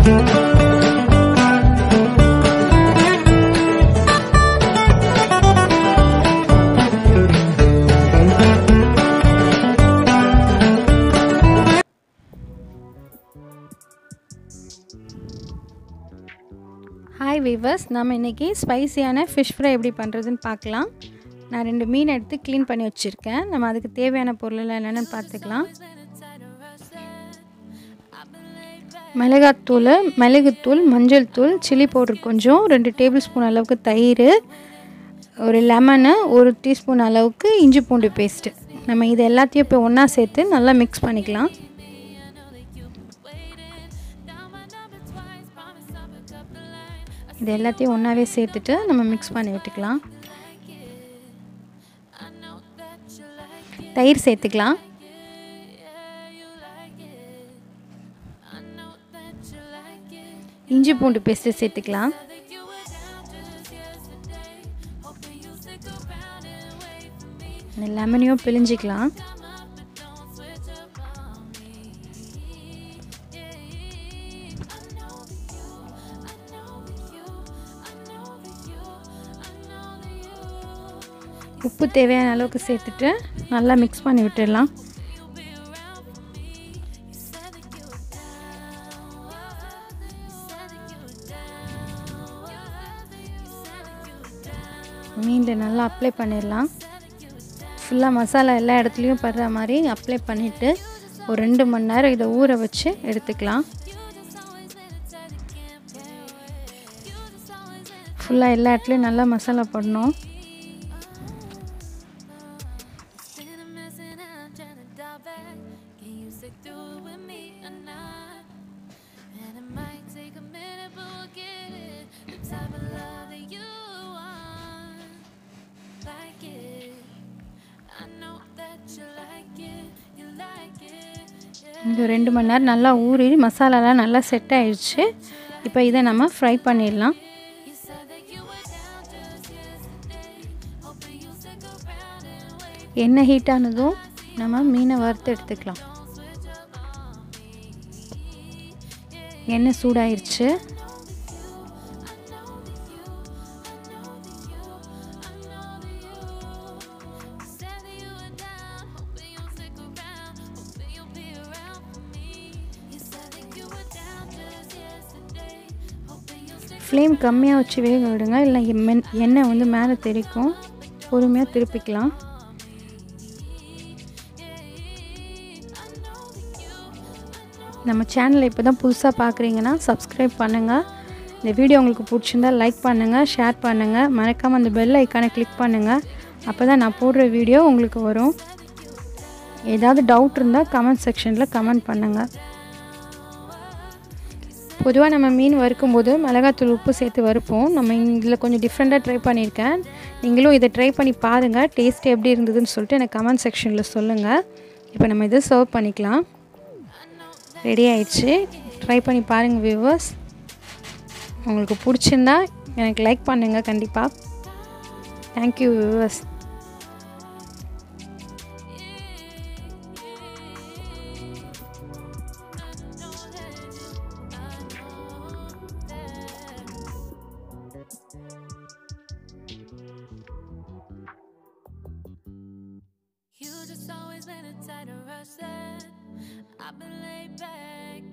hi viewers நம்ம இன்றைக்கி ஸ்பைசியான fish fry எப்படி பண்ணுறதுன்னு பார்க்கலாம் நான் ரெண்டு மீன் எடுத்து க்ளீன் பண்ணி வச்சுருக்கேன் நம்ம அதுக்கு தேவையான பொருள் என்னென்னு பார்த்துக்கலாம் மிளகாத்தூள் மிளகுத்தூள் மஞ்சள் தூள் சில்லி பவுடர் கொஞ்சம் ரெண்டு டேபிள் ஸ்பூன் அளவுக்கு தயிர் ஒரு லெமனு ஒரு டீஸ்பூன் அளவுக்கு இஞ்சி பூண்டு பேஸ்ட்டு நம்ம இது எல்லாத்தையும் இப்போ ஒன்றா சேர்த்து நல்லா மிக்ஸ் பண்ணிக்கலாம் இது எல்லாத்தையும் ஒன்றாவே சேர்த்துட்டு நம்ம மிக்ஸ் பண்ணி விட்டுக்கலாம் தயிர் சேர்த்துக்கலாம் இஞ்சி பூண்டு பேஸ்ட்டு சேர்த்துக்கலாம் இந்த லெமனையும் பிழிஞ்சிக்கலாம் உப்பு தேவையான அளவுக்கு சேர்த்துட்டு நல்லா மிக்ஸ் பண்ணி விட்டுடலாம் மீனில் நல்லா அப்ளை பண்ணிடலாம் ஃபுல்லாக மசாலா எல்லா இடத்துலையும் படுற மாதிரி அப்ளை பண்ணிவிட்டு ஒரு ரெண்டு மணி நேரம் இதை ஊற வச்சு எடுத்துக்கலாம் ஃபுல்லாக எல்லா இடத்துலையும் நல்லா மசாலா போடணும் இங்கே ரெண்டு மணி நேரம் நல்லா ஊறி மசாலாலாம் நல்லா செட் ஆயிடுச்சு இப்போ இதை நம்ம ஃப்ரை பண்ணிடலாம் எண்ணெய் ஹீட் ஆனதும் நம்ம மீனை வறுத்து எடுத்துக்கலாம் எண்ணெய் சூடாயிருச்சு ஃப்ளேம் கம்மியாக வச்சு வேக விடுங்க இல்லை எண்ணெய் வந்து மேலே தெரிக்கும் பொறுமையாக திருப்பிக்கலாம் நம்ம சேனலை இப்போ தான் புதுசாக பார்க்குறீங்கன்னா சப்ஸ்கிரைப் பண்ணுங்கள் இந்த வீடியோ உங்களுக்கு பிடிச்சிருந்தா லைக் பண்ணுங்கள் ஷேர் பண்ணுங்கள் மறக்காமல் அந்த பெல் ஐக்கானை கிளிக் பண்ணுங்கள் அப்போ தான் நான் போடுற வீடியோ உங்களுக்கு வரும் ஏதாவது டவுட் இருந்தால் கமெண்ட் செக்ஷனில் கமெண்ட் பண்ணுங்கள் பொதுவாக நம்ம மீன் வறுக்கும்போது மிளகாத்தூள் உப்பு சேர்த்து வறுப்போம் நம்ம இதில் கொஞ்சம் டிஃப்ரெண்ட்டாக ட்ரை பண்ணியிருக்கேன் நீங்களும் இதை ட்ரை பண்ணி பாருங்கள் டேஸ்ட் எப்படி இருந்ததுன்னு சொல்லிட்டு எனக்கு கமெண்ட் செக்ஷனில் சொல்லுங்கள் இப்போ நம்ம இதை சர்வ் பண்ணிக்கலாம் ரெடி ஆயிடுச்சு ட்ரை பண்ணி பாருங்கள் வியூவர்ஸ் உங்களுக்கு பிடிச்சிருந்தா எனக்கு லைக் பண்ணுங்கள் கண்டிப்பாக thank you viewers You just always been a tighter rush that I've been laid back